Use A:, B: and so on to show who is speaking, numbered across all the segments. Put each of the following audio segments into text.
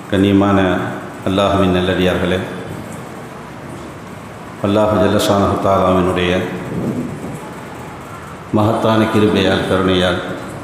A: கண்ணியமான அல்லாஹுவின் நல்லடியார்களே அல்லாஹு ஜல்லஷானஹாலாவினுடைய மகத்தான கிருபையால் கருணையால்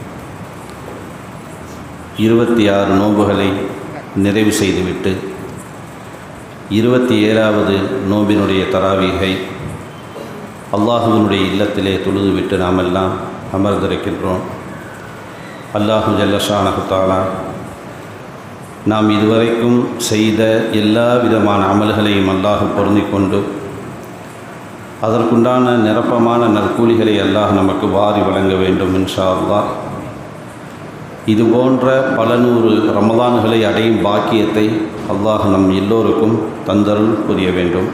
A: இருபத்தி ஆறு நோன்புகளை நிறைவு செய்துவிட்டு இருபத்தி ஏழாவது நோம்பினுடைய தராவீகை அல்லாஹுவினுடைய இல்லத்திலே தொழுதுவிட்டு நாமெல்லாம் அமர்ந்திருக்கின்றோம் அல்லாஹு ஜல்லஷானஹுத்தாலா நாம் இதுவரைக்கும் செய்த எல்லா விதமான அமல்களையும் அல்லாஹ் பொருந்திக் கொண்டு அதற்குண்டான நிரப்பமான நற்கூலிகளை அல்லாஹ் நமக்கு வாரி வழங்க வேண்டும் இன்ஷா அல்லாஹ் இது போன்ற பல நூறு ரமதான்களை அடையும் பாக்கியத்தை அல்லாஹ் நம் எல்லோருக்கும் தந்தருள் புரிய வேண்டும்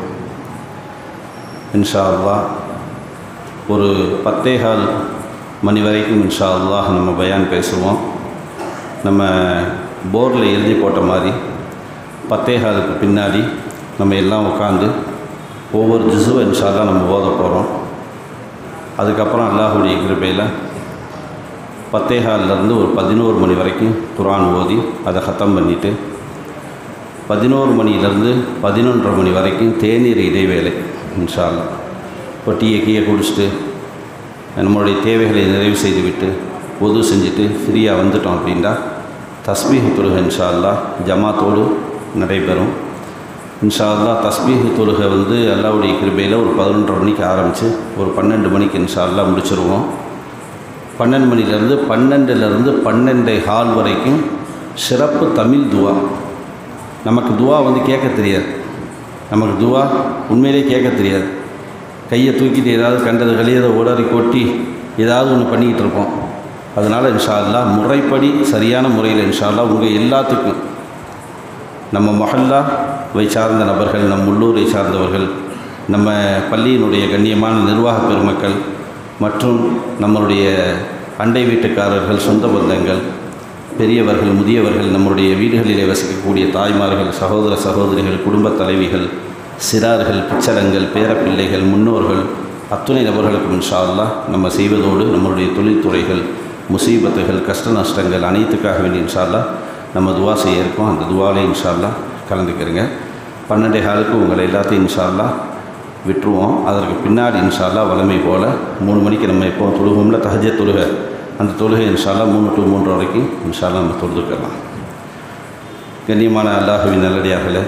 A: இன்ஷா அல்லாஹ் ஒரு பத்தேகால் மணி வரைக்கும் இன்ஷா அல்லாஹ் நம்ம பயான் பேசுவோம் நம்ம போர்டில் எழுதி போட்ட மாதிரி பத்தேகாலுக்கு பின்னாடி நம்ம எல்லாம் உட்காந்து ஒவ்வொரு ஜிசுவை இன்ஷால்லா நம்ம ஓத போகிறோம் அதுக்கப்புறம் அல்லாஹுடைய கிருபையில் பத்தேகாலிருந்து ஒரு பதினோரு மணி வரைக்கும் குரான் ஓதி அதை ஹத்தம் பண்ணிவிட்டு பதினோரு மணியிலேருந்து பதினொன்றரை மணி வரைக்கும் தேநீர் இடைவேளை இன்ஷால்லா இப்போ டீயை கீயை குடிச்சிட்டு நம்மளுடைய தேவைகளை நிறைவு செய்துவிட்டு உது செஞ்சுட்டு ஃப்ரீயாக வந்துட்டோம் அப்படின்னா தஸ்பீஹ் தொழுகை இன்ஷா அல்லா ஜமாத்தோடு நடைபெறும் இன்ஷா அல்லா தஸ்பீஹ் தொழுகை வந்து அல்லாவுடைய கிருபையில் ஒரு பதினொன்றரை மணிக்கு ஆரம்பித்து ஒரு பன்னெண்டு மணிக்கு இன்ஷா அல்லா முடிச்சிருவோம் பன்னெண்டு மணிலேருந்து பன்னெண்டுலேருந்து பன்னெண்டை ஹால் வரைக்கும் சிறப்பு தமிழ் துவா நமக்கு துவா வந்து கேட்க தெரியாது நமக்கு துவா உண்மையிலே கேட்க தெரியாது கையை தூக்கிட்டு ஏதாவது கண்டது கழியதை உடறி கொட்டி ஏதாவது ஒன்று பண்ணிக்கிட்டு இருப்போம் அதனால் இன்ஷா அல்லா முறைப்படி சரியான முறையில் இன்ஷா அல்லா உங்கள் எல்லாத்துக்கும் நம்ம மொஹல்லா வை சார்ந்த நபர்கள் நம் உள்ளூரை சார்ந்தவர்கள் நம்ம பள்ளியினுடைய கண்ணியமான நிர்வாக பெருமக்கள் மற்றும் நம்மளுடைய அண்டை வீட்டுக்காரர்கள் சொந்த பந்தங்கள் பெரியவர்கள் முதியவர்கள் நம்முடைய வீடுகளிலே வசிக்கக்கூடிய தாய்மார்கள் சகோதர சகோதரிகள் குடும்பத் தலைவிகள் சிறார்கள் பிச்சடங்கள் பேரப்பிள்ளைகள் முன்னோர்கள் அத்துணை நபர்களுக்கும் இன்ஷா அல்லா நம்ம செய்வதோடு நம்மளுடைய தொழில்துறைகள் முசீபத்துகள் கஷ்ட நஷ்டங்கள் அனைத்துக்காக வேண்டி இன்ஷால்லா நம்ம துவா செய்ய இருக்கோம் அந்த துவாலே இன்ஷால்லா கலந்துக்கிறங்க பன்னெண்டே காலுக்கு உங்களை எல்லாத்தையும் இன்ஷால்லா விட்டுருவோம் அதற்கு பின்னாடி இன்ஷால்லா வளமை போல் மூணு மணிக்கு நம்ம எப்போ தொழுகோம்ல தஹஜ தொழுகை அந்த தொழுகை இன்ஷால்லா மூணு டு மூன்று வரைக்கும் இன்ஷால்லா நம்ம தொழுதுக்கலாம் கண்ணியமான அல்லாஹுவின் நல்லடியார்களே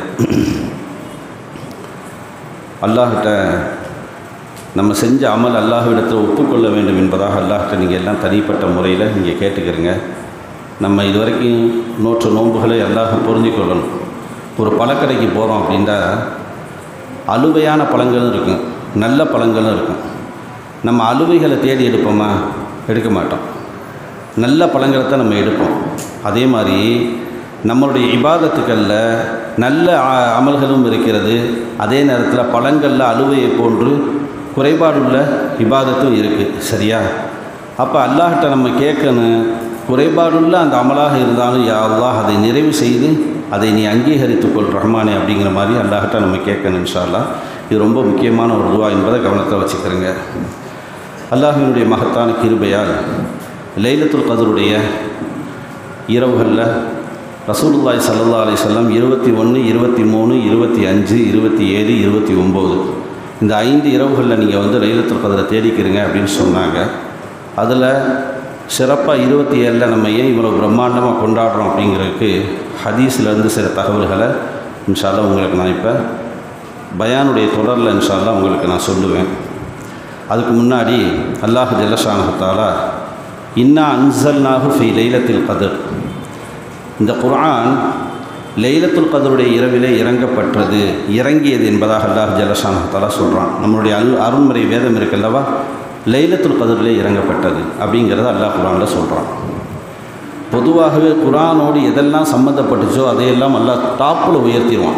A: அல்லாஹிட்ட நம்ம செஞ்ச அமல் அல்லாஹ்விடத்தில் ஒப்புக்கொள்ள வேண்டும் என்பதாக அல்லாஹ்கிட்ட நீங்கள் எல்லாம் தனிப்பட்ட முறையில் நீங்கள் கேட்டுக்கிறீங்க நம்ம இது வரைக்கும் நூற்று நோன்புகளை அல்லாஹ் புரிஞ்சுக்கொள்ளணும் ஒரு பழக்கடைக்கு போகிறோம் அப்படின்னா அழுவையான பழங்களும் இருக்கும் நல்ல பழங்களும் இருக்கும் நம்ம அழுவைகளை தேடி எடுப்போமா எடுக்க மாட்டோம் நல்ல பழங்களை தான் நம்ம எடுப்போம் அதே மாதிரி நம்மளுடைய இபாதத்துக்களில் நல்ல அமல்களும் இருக்கிறது அதே நேரத்தில் பழங்களில் அழுவையை போன்று குறைபாடுள்ள இபாதத்தும் இருக்குது சரியா அப்போ அல்லாஹ்கிட்ட நம்ம கேட்கணும் குறைபாடுள்ள அந்த அமலாக இருந்தாலும் யா அல்லாஹ் அதை நிறைவு செய்து அதை நீ அங்கீகரித்துக்கொள் ரஹ்மானே அப்படிங்கிற மாதிரி அல்லாஹ்கிட்ட நம்ம கேட்கணும் இன்ஷால்லா இது ரொம்ப முக்கியமான ஒரு துவா என்பதை கவனத்தில் வச்சுக்கிறேங்க அல்லாஹினுடைய மகத்தான கிருபையால் லைலத்துல் கதருடைய இரவுகளில் ரசூலுல்லாய் சல்லா அலி சொல்லம் இருபத்தி ஒன்று இருபத்தி மூணு இருபத்தி அஞ்சு இருபத்தி ஏழு இருபத்தி ஒம்பது இந்த ஐந்து இரவுகளில் நீங்கள் வந்து லைலத்துல் கதரை தேடிக்கிறீங்க அப்படின்னு சொன்னாங்க அதில் சிறப்பாக இருபத்தி ஏழில் நம்ம ஏன் இவ்வளோ பிரம்மாண்டமாக கொண்டாடுறோம் அப்படிங்கிறதுக்கு ஹதீஸ்லேருந்து சில தகவல்களை இன்ஷால்லா உங்களுக்கு நான் இப்போ பயானுடைய தொடரில் இன்ஷால்லா உங்களுக்கு நான் சொல்லுவேன் அதுக்கு முன்னாடி அல்லாஹ் ஜல்லஷானஹத்தாலா இன்னா அன்சல்நாஹு ஃபி லைலத்தில் கதர் இந்த குர்ஆன் லைலத்துல் கதருடைய இரவிலே இறங்கப்பட்டது இறங்கியது என்பதாக அல்லாஹ் ஜல்லஷானஹத்தாலா சொல்கிறான் நம்மளுடைய அல் அருண்முறை வேதம் இருக்கல்லவா லைலத்துல் கதரிலே இறங்கப்பட்டது அப்படிங்கிறத அல்லாஹ் குரானில் சொல்கிறான் பொதுவாகவே குரானோடு எதெல்லாம் சம்மந்தப்பட்டுச்சோ அதையெல்லாம் அல்லாஹ் டாப்பில் உயர்த்திடுவான்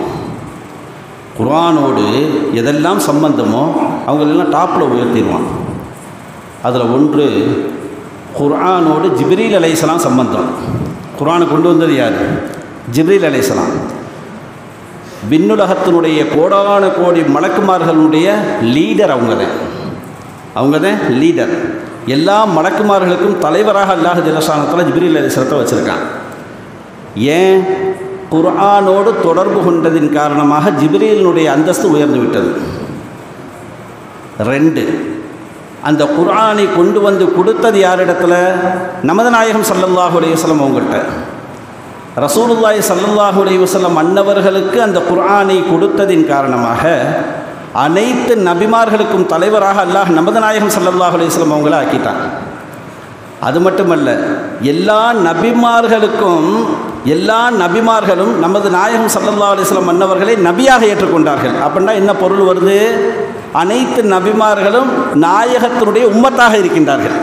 A: குரானோடு எதெல்லாம் சம்பந்தமோ அவங்களெல்லாம் டாப்பில் உயர்த்திடுவான் அதில் ஒன்று குர்ஆனோடு ஜிப்ரீல் அலைசலாம் சம்பந்தம் குரானை கொண்டு வந்தது யார் ஜிப்ரீல் அலைசலாம் விண்ணுலகத்தினுடைய கோடான கோடி மலக்குமார்களுடைய லீடர் அவங்க தான் அவங்க தான் லீடர் எல்லா மலக்குமார்களுக்கும் தலைவராக அல்லாஹ் ஜலசானத்தில் ஜிப்ரீல் அலிஸ்லத்தை வச்சுருக்கான் ஏன் குர்ஆனோடு தொடர்பு கொண்டதின் காரணமாக ஜிப்ரீலினுடைய அந்தஸ்து உயர்ந்து விட்டது ரெண்டு அந்த குர்ஆனை கொண்டு வந்து கொடுத்தது யாரிடத்துல நமது நாயகம் சல்லல்லாஹு அலைஹி வஸல்லம் அவங்கள்ட்ட ரசூலுல்லாஹி சல்லல்லாஹு அலைஹி வஸல்லம் அன்னவர்களுக்கு அந்த குர்ஆனை கொடுத்ததின் காரணமாக அனைத்து நபிமார்களுக்கும் தலைவராக அல்லாஹ் நமது நாயகம் சல்லல்லாஹு அலைஹி வஸல்லம் அவங்கள ஆக்கிட்டான் அது மட்டுமல்ல எல்லா நபிமார்களுக்கும் எல்லா நபிமார்களும் நமது நாயகம் சல்லல்லா அலிஸ்லாம் மன்னவர்களை நபியாக ஏற்றுக்கொண்டார்கள் அப்படின்னா என்ன பொருள் வருது அனைத்து நபிமார்களும் நாயகத்தினுடைய உம்மத்தாக இருக்கின்றார்கள்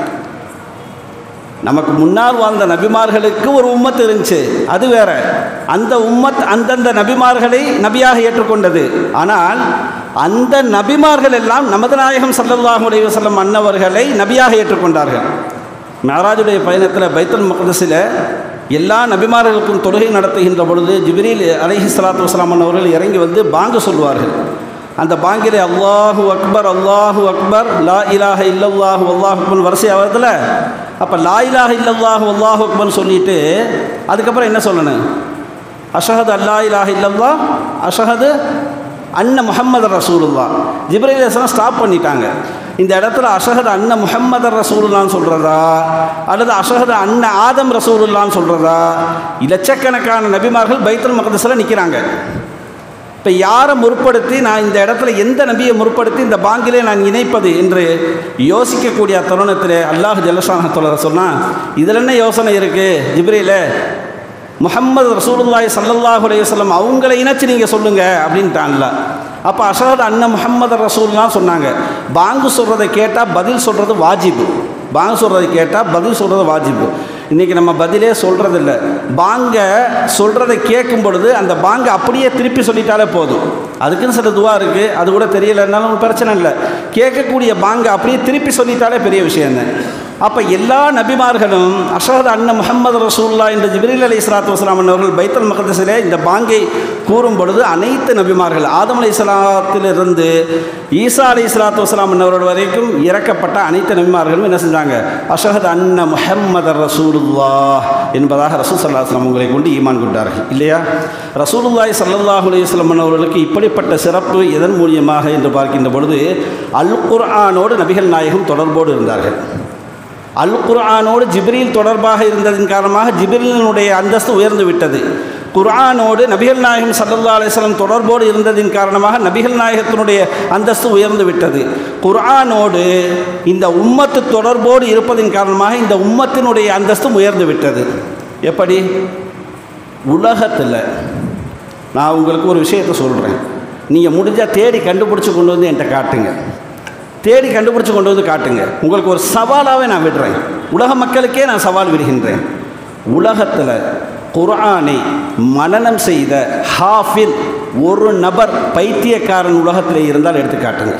A: நமக்கு முன்னால் வாழ்ந்த நபிமார்களுக்கு ஒரு உம்மத் இருந்துச்சு அது வேற அந்த உம்மத் அந்தந்த நபிமார்களை நபியாக ஏற்றுக்கொண்டது ஆனால் அந்த நபிமார்கள் எல்லாம் நமது நாயகம் சல்லல்லாஹு அலைஹி வஸல்லம் அன்னவர்களை நபியாக ஏற்றுக்கொண்டார்கள் மெஹராஜுடைய பயணத்தில் பைத்தல் மக்தஸில் எல்லா நபிமார்களுக்கும் தொழுகை நடத்துகின்ற பொழுது ஜிப்ரீல் அலைஹி ஸலாத்து வஸலாம் அவர்கள் இறங்கி வந்து பாங்கு சொல்வார்கள் அந்த பாங்கிலே அல்லாஹு அக்பர் அல்லாஹு அக்பர் லா இலாஹ இல்லல்லாஹு அல்லாஹ் அக்பர் வரிசையாக வருதுல அப்போ லா இலாஹ இல்லல்லாஹு அல்லாஹு அக்பர் சொல்லிட்டு அதுக்கப்புறம் என்ன சொல்லணும் அஷஹது அல்லா இலாஹ இல்லல்லா அஷஹது அன்ன முஹம்மது ரசூலுல்லா ஜிப்ரீல் அலைஹிஸ்ஸலாம் ஸ்டாப் பண்ணிட்டாங்க இந்த இடத்துல அஷஹது அன்ன முஹம்மது ரசூலுல்லான்னு சொல்கிறதா அல்லது அஷஹது அன்ன ஆதம் ரசூலுல்லான்னு சொல்கிறதா லட்சக்கணக்கான நபிமார்கள் பைத்துல் மக்தஸில் நிற்கிறாங்க இப்போ யாரை முற்படுத்தி நான் இந்த இடத்துல எந்த நபியை முற்படுத்தி இந்த பாங்கிலே நான் இணைப்பது என்று யோசிக்கக்கூடிய தருணத்தில் அல்லாஹ் ஜல்லஷானத்தோட சொன்னால் இதில் என்ன யோசனை இருக்குது ஜிப்ரீல முஹம்மது ரசூலுல்லாஹி ஸல்லல்லாஹு அலைஹி வஸல்லம் அவங்கள இணைச்சு நீங்கள் சொல்லுங்கள் அப்படின்ட்டான்ல அப்போ அஷரத் அண்ண முஹம்மது ரசூல்லாம் சொன்னாங்க பாங்கு சொல்கிறத கேட்டால் பதில் சொல்கிறது வாஜிபு பாங்கு சொல்கிறத கேட்டால் பதில் சொல்கிறது வாஜிபு இன்றைக்கி நம்ம பதிலே சொல்கிறதில்ல பாங்க சொல்கிறத கேட்கும் பொழுது அந்த பாங்க அப்படியே திருப்பி சொல்லிட்டாலே போதும் அதுக்குன்னு சில துவா இருக்குது அது கூட தெரியலைன்னாலும் பிரச்சனை இல்லை கேட்கக்கூடிய பாங்க அப்படியே திருப்பி சொல்லிட்டாலே பெரிய விஷயம் தான் அப்போ எல்லா நபிமார்களும் அஷஹத் அண்ணன் முகமது ரசூல்லா என்ற ஜிப்ரீல் அலி இஸ்லாத்து வஸ்லாம் அவர்கள் பைத்தல் மகதசிலே இந்த பாங்கை கூறும் பொழுது அனைத்து நபிமார்கள் ஆதம் அலி இஸ்லாத்திலிருந்து ஈசா அலி இஸ்லாத்து வஸ்லாம் அவர்கள் வரைக்கும் இறக்கப்பட்ட அனைத்து நபிமார்களும் என்ன செஞ்சாங்க அஷஹத் அன்ன முஹம்மது ரசூலுல்லா என்பதாக ரசூல் சல்லா வஸ்லாம் உங்களை கொண்டு ஈமான் கொண்டார்கள் இல்லையா ரசூலுல்லாய் சல்லல்லாஹு அலி வஸ்லம் அவர்களுக்கு இப்படிப்பட்ட சிறப்பு எதன் மூலியமாக என்று பார்க்கின்ற பொழுது அல் குர்ஆனோடு நபிகள் நாயகம் தொடர்போடு இருந்தார்கள் அல் குர்ஆனோடு ஜிப்ரீல் தொடர்பாக இருந்ததன் காரணமாக ஜிப்ரீலினுடைய அந்தஸ்து உயர்ந்து விட்டது குர்ஆனோடு நபிகள் நாயகம் சல்லல்லா அலிஸ்லாம் தொடர்போடு இருந்ததின் காரணமாக நபிகள் நாயகத்தினுடைய அந்தஸ்து உயர்ந்து விட்டது குர்ஆனோடு இந்த உம்மத்து தொடர்போடு இருப்பதின் காரணமாக இந்த உம்மத்தினுடைய அந்தஸ்தும் உயர்ந்து விட்டது எப்படி உலகத்தில் நான் உங்களுக்கு ஒரு விஷயத்தை சொல்கிறேன் நீங்கள் முடிஞ்சால் தேடி கண்டுபிடிச்சி கொண்டு வந்து என்கிட்ட காட்டுங்க தேடி கண்டுபிடிச்சி கொண்டு வந்து காட்டுங்க உங்களுக்கு ஒரு சவாலாகவே நான் விடுறேன் உலக மக்களுக்கே நான் சவால் விடுகின்றேன் உலகத்தில் குர்ஆனை மனனம் செய்த ஹாஃபில் ஒரு நபர் பைத்தியக்காரன் உலகத்தில் இருந்தால் எடுத்து காட்டுங்க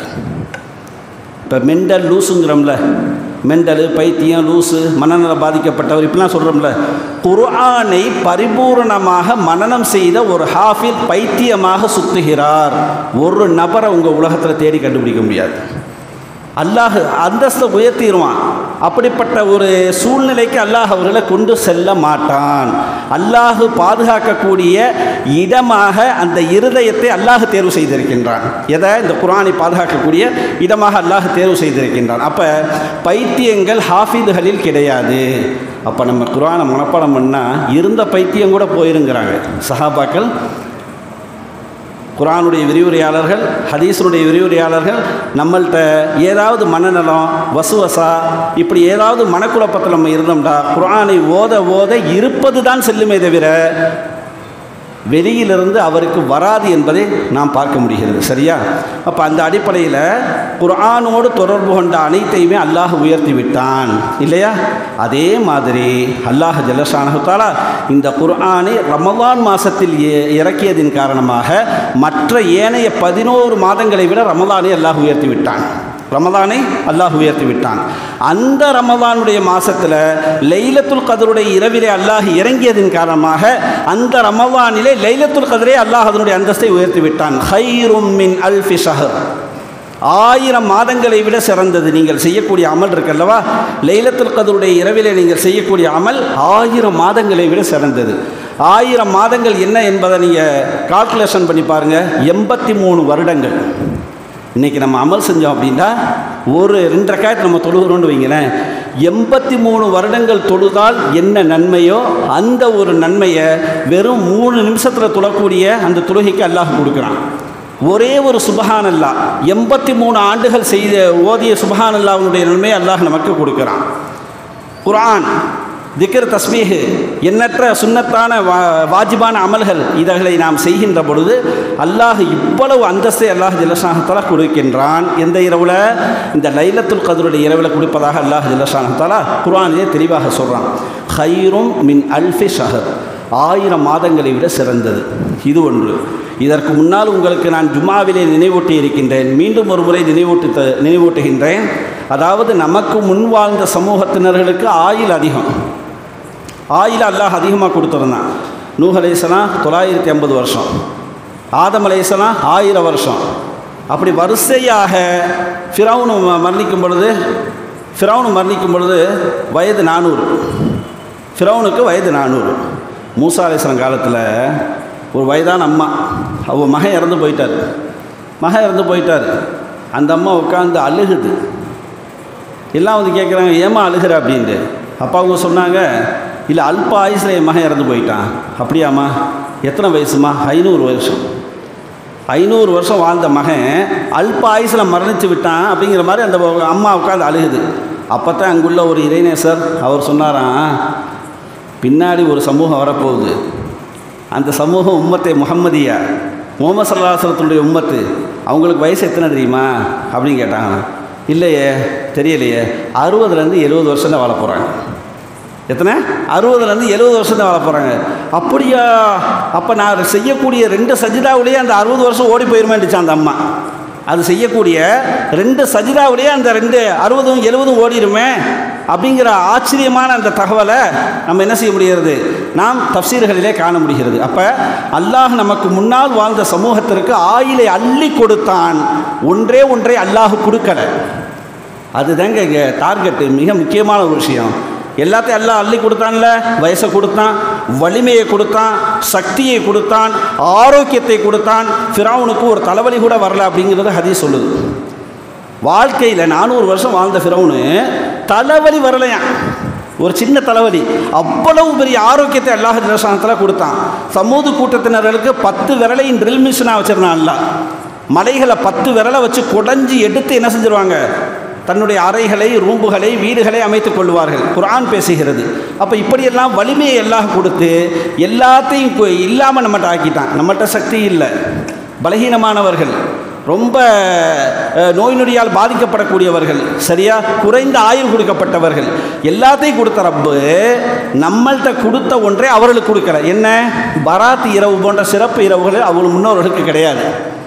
A: இப்போ மெண்டல் லூஸுங்கிறோம்ல மெண்டல் பைத்தியம் லூஸு மனநல பாதிக்கப்பட்டவர் இப்படிலாம் சொல்கிறோம்ல குர்ஆனை பரிபூரணமாக மனனம் செய்த ஒரு ஹாஃபில் பைத்தியமாக சுத்துகிறார் ஒரு நபரை உங்கள் உலகத்தில் தேடி கண்டுபிடிக்க முடியாது அல்லாஹ் அந்தஸ்தை உயர்த்திடுவான் அப்படிப்பட்ட ஒரு சூழ்நிலைக்கு அல்லாஹ் அவர்களை கொண்டு செல்ல மாட்டான் அல்லாஹ் பாதுகாக்கக்கூடிய இடமாக அந்த இருதயத்தை அல்லாஹ் தேர்வு செய்திருக்கின்றான் எதை இந்த குரானை பாதுகாக்கக்கூடிய இடமாக அல்லாஹ் தேர்வு செய்திருக்கின்றான் அப்போ பைத்தியங்கள் ஹாஃபிதுகளில் கிடையாது அப்போ நம்ம குரானை மனப்பாடம் பண்ணால் இருந்த பைத்தியம் கூட போயிருங்கிறாங்க சஹாபாக்கள் குரானுடைய விரிவுரையாளர்கள் ஹதீஸனுடைய விரிவுரையாளர்கள் நம்மள்கிட்ட ஏதாவது மனநலம் வசுவசா இப்படி ஏதாவது மனக்குழப்பத்தில் நம்ம இருந்தோம்டா குரானை ஓத ஓத இருப்பது தான் செல்லுமே தவிர வெளியிலிருந்து அவருக்கு வராது என்பதை நாம் பார்க்க முடிகிறது சரியா அப்போ அந்த அடிப்படையில் குர்ஆனோடு தொடர்பு கொண்ட அனைத்தையுமே அல்லாஹ் உயர்த்தி விட்டான் இல்லையா அதே மாதிரி அல்லாஹ் ஜல்லஷானஹுத்தாலா இந்த குர்ஆனை ரமலான் மாதத்தில் இறக்கியதின் காரணமாக மற்ற ஏனைய பதினோரு மாதங்களை விட ரமலானை அல்லாஹ் உயர்த்தி விட்டான் ரமதானை அல்லாஹ் உயர்த்தி விட்டான் அந்த ரமதானுடைய மாதத்தில் லைலத்துல் கதருடைய இரவிலே அல்லாஹ் இறங்கியதின் காரணமாக அந்த ரமதானிலே லைலத்துல் கதரே அல்லாஹ் அதனுடைய அந்தஸ்தை உயர்த்தி விட்டான் ஹைரும் மின் அல்ஃபி ஷஹர் ஆயிரம் மாதங்களை விட சிறந்தது நீங்கள் செய்யக்கூடிய அமல் இருக்கல்லவா லைலத்துல் கதருடைய இரவிலே நீங்கள் செய்யக்கூடிய அமல் ஆயிரம் மாதங்களை விட சிறந்தது ஆயிரம் மாதங்கள் என்ன என்பதை நீங்கள் கால்குலேஷன் பண்ணி பாருங்கள் எண்பத்தி மூணு வருடங்கள் இன்றைக்கி நம்ம அமல் செஞ்சோம் அப்படின்னா ஒரு ரெண்டரை காயத்து நம்ம தொழுகிறோம்னு வைங்களேன் எண்பத்தி மூணு வருடங்கள் தொழுதால் என்ன நன்மையோ அந்த ஒரு நன்மையை வெறும் மூணு நிமிஷத்தில் தொழக்கூடிய அந்த தொழுகைக்கு அல்லாஹ் கொடுக்குறான் ஒரே ஒரு சுபஹான் அல்லா எண்பத்தி மூணு ஆண்டுகள் செய்த ஓதிய சுபஹான் அல்லாவுடைய நன்மையை அல்லாஹ் நமக்கு கொடுக்குறான் குர்ஆன் திக்ர் தஸ்மீஹ் எண்ணற்ற சுன்னத்தான வா வாஜிபான அமல்கள் இவைகளை நாம் செய்கின்ற பொழுது அல்லாஹ் இவ்வளவு அந்தஸ்தை அல்லாஹ் ஜல்லஷானத்தாலா கொடுக்கின்றான் எந்த இரவில் இந்த லைலத்துல் கதருடைய இரவில் கொடுப்பதாக அல்லாஹ் ஜல்லஷானத்தாலா குர்ஆனிலே தெளிவாக சொல்கிறான் ஹைரும் மின் அல்ஃபி ஷஹர் ஆயிரம் மாதங்களை விட சிறந்தது இது ஒன்று இதற்கு முன்னால் உங்களுக்கு நான் ஜும்மாவிலே நினைவூட்டி இருக்கின்றேன் மீண்டும் ஒரு முறை நினைவூட்டி த- நினைவூட்டுகின்றேன் அதாவது நமக்கு முன் வாழ்ந்த சமூகத்தினர்களுக்கு ஆயுள் அதிகம் ஆயுள் அல்லாஹ் அதிகமாக கொடுத்துருந்தான் நூஹ் அலைஹிஸ்ஸலாம் தொள்ளாயிரத்தி ஐம்பது வருஷம் ஆதம் அலைஹிஸ்ஸலாம் ஆயிரம் வருஷம் அப்படி வரிசையாக ஃபிரௌனு ம- மரணிக்கும் பொழுது ஃபிரௌனு மரணிக்கும் பொழுது வயது நானூறு ஃபிரௌனுக்கு வயது நானூறு மூசா அலைஹிஸ்ஸலாம் காலத்தில் ஒரு வயதான அம்மா அவ மகன் இறந்து போயிட்டார் மகன் இறந்து போயிட்டார் அந்த அம்மா உட்காந்து அழுகுது எல்லாம் வந்து கேட்குறாங்க ஏமா அழுகிற அப்படின்ட்டு அப்பா அவங்க சொன்னாங்க இல்லை அல்ப ஆயுசில் என் மகன் இறந்து போயிட்டான் அப்படியாம்மா எத்தனை வயசுமா ஐநூறு வருஷம் ஐநூறு வருஷம் வாழ்ந்த மகன் அல்ப ஆயுசில் மரணித்து விட்டான் அப்படிங்கிற மாதிரி அந்த அம்மா உட்காந்து அழுகுது அப்போ தான் அங்குள்ள ஒரு இறைநேசர் அவர் சொன்னாராம் பின்னாடி ஒரு சமூகம் வரப்போகுது அந்த சமூகம் உம்மத்தை முகம்மதியா முகமது சல்லாஹலத்தினுடைய உம்மத்து அவங்களுக்கு வயசு எத்தனை தெரியுமா அப்படின்னு கேட்டாங்க இல்லையே தெரியலையே அறுபதுலேருந்து எழுபது வருஷம் தான் வாழ போகிறாங்க எத்தனை அறுபதுலேருந்து எழுபது வருஷம் தான் வாழ போகிறாங்க அப்படியா அப்போ நான் செய்யக்கூடிய ரெண்டு சஜிதாவிலேயே அந்த அறுபது வருஷம் ஓடி போயிருமேன்டுச்சு அந்த அம்மா அது செய்யக்கூடிய ரெண்டு சஜிதாவிலேயே அந்த ரெண்டு அறுபதும் எழுபதும் ஓடிடுமே அப்படிங்கிற ஆச்சரியமான அந்த தகவலை நம்ம என்ன செய்ய முடிகிறது நாம் தப்சீர்களிலே காண முடிகிறது அப்போ அல்லாஹ் நமக்கு முன்னால் வாழ்ந்த சமூகத்திற்கு ஆயிலை அள்ளி கொடுத்தான் ஒன்றே ஒன்றை அல்லாஹ் கொடுக்கலை அதுதாங்க இங்கே டார்கெட்டு மிக முக்கியமான ஒரு விஷயம் எல்லாத்தையும் எல்லாம் அள்ளி கொடுத்தான்ல வயசை கொடுத்தான் வலிமையை கொடுத்தான் சக்தியை கொடுத்தான் ஆரோக்கியத்தை கொடுத்தான் ஃபிரௌனுக்கு ஒரு தலைவலி கூட வரல அப்படிங்கிறத ஹதீஸ் சொல்லுது வாழ்க்கையில் நானூறு வருஷம் வாழ்ந்த ஃபிரௌனு தலைவலி வரலையாம் ஒரு சின்ன தலைவலி அவ்வளவு பெரிய ஆரோக்கியத்தை அல்லாஹ் ஜலசானத்தில் கொடுத்தான் சமூக கூட்டத்தினர்களுக்கு பத்து விரலையும் ட்ரில் மிஷினாக வச்சிருந்தான் அல்லாஹ் மலைகளை பத்து விரலை வச்சு குடஞ்சி எடுத்து என்ன செஞ்சிருவாங்க தன்னுடைய அறைகளை ரூம்புகளை வீடுகளை அமைத்துக் கொள்வார்கள் குர்ஆன் பேசுகிறது அப்போ இப்படியெல்லாம் வலிமையை எல்லாம் கொடுத்து எல்லாத்தையும் கு- இல்லாமல் நம்மகிட்ட ஆக்கிட்டான் நம்மகிட்ட சக்தி இல்லை பலகீனமானவர்கள் ரொம்ப அஹ், நோய் நொடியால் பாதிக்கப்படக்கூடியவர்கள் சரியா குறைந்த ஆயுள் கொடுக்கப்பட்டவர்கள் எல்லாத்தையும் கொடுத்த ரப்பு நம்மள்கிட்ட கொடுத்த ஒன்றை அவர்களுக்கு கொடுக்கல என்ன பராத் இரவு போன்ற சிறப்பு இரவுகள் அவங்க முன்னோர்களுக்கு கிடையாது